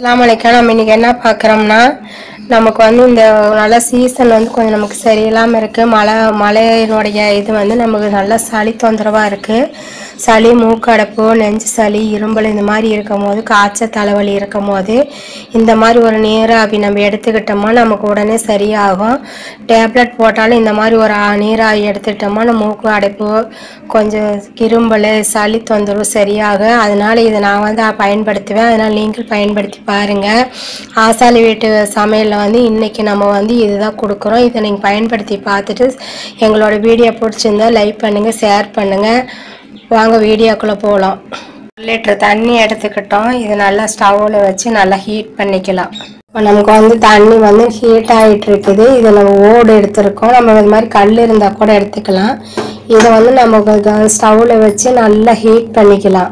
அஸ்ஸலாமு அலைக்கும் நம்ம இன்னைக்கு என்ன பார்க்குறோம்னா நமக்கு வந்து இந்த நல்ல சீசன் வந்து கொஞ்சம் நமக்கு சரியில்லாமல் இருக்குது மழை மழையினுடைய இது வந்து நமக்கு நல்ல சளி தொந்தரவாக இருக்குது சளி மூக்கடைப்பு நெஞ்சு சளி இரும்பல் இந்த மாதிரி இருக்கும் போது காய்ச்சல் தலைவலி இருக்கும் போது இந்த மாதிரி ஒரு நீராவி நம்ம எடுத்துக்கிட்டோமா நமக்கு உடனே சரியாகும் டேப்லெட் போட்டாலும் இந்த மாதிரி ஒரு ஆ- நீராவி எடுத்துக்கிட்டோமா நம்ம மூக்கு அடைப்பு கொஞ்சம் இரும்பல் சளி தொந்தரவு சரியாகும் அதனால இதை நான் வந்து பயன்படுத்துவேன் அதனால் நீங்கள் பயன்படுத்தி பாருங்கள் ஆசாலி வீட்டு சமையலில் வந்து இன்றைக்கி நம்ம வந்து இதுதான் கொடுக்குறோம் இதை நீங்கள் பயன்படுத்தி பார்த்துட்டு எங்களோட வீடியோ பிடிச்சிருந்தா லைக் பண்ணுங்கள் ஷேர் பண்ணுங்கள் வாங்க வீடியோக்குள்ளே போகலாம் லிட்டர் தண்ணி எடுத்துக்கிட்டோம் இது நல்லா ஸ்டவ்வில் வச்சு நல்லா ஹீட் பண்ணிக்கலாம் இப்போ நமக்கு வந்து தண்ணி வந்து ஹீட் ஆகிட்டு இருக்குது இதை நம்ம ஓடு எடுத்திருக்கோம் நம்ம இது மாதிரி கல் இருந்தால் கூட எடுத்துக்கலாம் இதை வந்து நம்ம ஸ்டவ்வில் வச்சு நல்லா ஹீட் பண்ணிக்கலாம்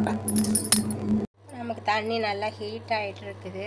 நமக்கு தண்ணி நல்லா ஹீட் ஆகிட்டு இருக்குது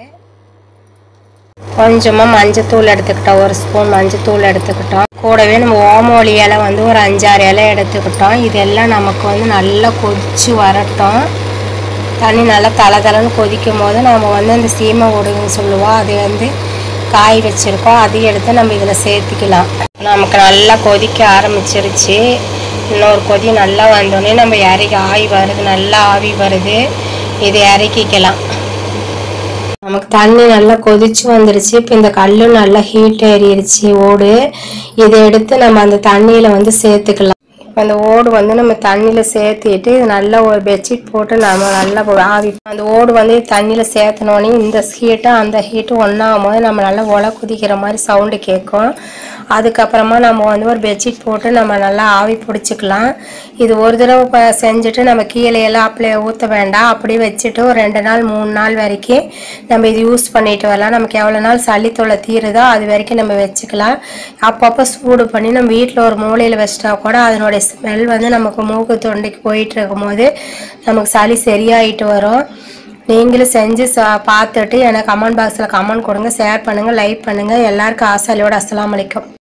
கொஞ்சமாக மஞ்சத்தூள் எடுத்துக்கிட்டோம் ஒரு ஸ்பூன் மஞ்சத்தூள் எடுத்துக்கிட்டோம் கூடவே நம்ம ஓமோலி இலை வந்து ஒரு அஞ்சாறு இலை எடுத்துக்கிட்டோம் இதெல்லாம் நமக்கு வந்து நல்லா கொதிச்சு வரட்டும் தண்ணி நல்லா தலை தலைன்னு கொதிக்கும் போது நம்ம வந்து அந்த சீமை உடுகுன்னு சொல்லுவோம் அது வந்து காய் வச்சுருக்கோம் அதையும் எடுத்து நம்ம இதில் சேர்த்துக்கலாம் நமக்கு நல்லா கொதிக்க ஆரம்பிச்சிருச்சு இன்னொரு கொதி நல்லா வந்தோடனே நம்ம இறக்கி ஆவி வருது நல்லா ஆவி வருது இதை இறக்கிக்கலாம் நமக்கு தண்ணி நல்லா கொதிச்சு வந்துருச்சு இப்போ இந்த கல்லும் நல்லா ஹீட் ஏறிடுச்சு ஓடு இதை எடுத்து நம்ம அந்த தண்ணியில் வந்து சேர்த்துக்கலாம் இப்போ அந்த ஓடு வந்து நம்ம தண்ணியில் சேர்த்துட்டு இது நல்லா ஒரு பெட்ஷீட் போட்டு நம்ம நல்லா போ- ஆவி அந்த ஓடு வந்து தண்ணியில் சேர்த்தனோடனே இந்த ஹீட்டும் அந்த ஹீட்டும் ஒன்றாகும் போது நம்ம நல்லா ஒலை குதிக்கிற மாதிரி சவுண்டு கேட்கும் அதுக்கப்புறமா நம்ம வந்து ஒரு பெட்ஷீட் போட்டு நம்ம நல்லா ஆவி பிடிச்சிக்கலாம் இது ஒரு தடவை ப- செஞ்சுட்டு நம்ம கீழே எல்லாம் அப்படியே ஊற்ற வேண்டாம் அப்படியே வச்சுட்டு ஒரு ரெண்டு நாள் மூணு நாள் வரைக்கும் நம்ம இது யூஸ் பண்ணிட்டு வரலாம் நமக்கு எவ்வளோ நாள் சளி தொல்லை தீருதோ அது வரைக்கும் நம்ம வச்சுக்கலாம் அப்பப்போ சூடு பண்ணி நம்ம வீட்டில் ஒரு மூலையில் வச்சிட்டா கூட அதனுடைய ஸ்மெல் வந்து நமக்கு மூக்கு தொண்டைக்கு போயிட்டு இருக்கும்போது நமக்கு சளி சரியாயிட்டு வரும் நீங்களும் செஞ்சு சா பார்த்துட்டு எனக்கு கமெண்ட் பாக்ஸில் கமெண்ட் கொடுங்க ஷேர் பண்ணுங்கள் லைக் பண்ணுங்கள் எல்லாருக்கும் ஆசாலியோட அஸ்ஸலாமு அலைக்கும்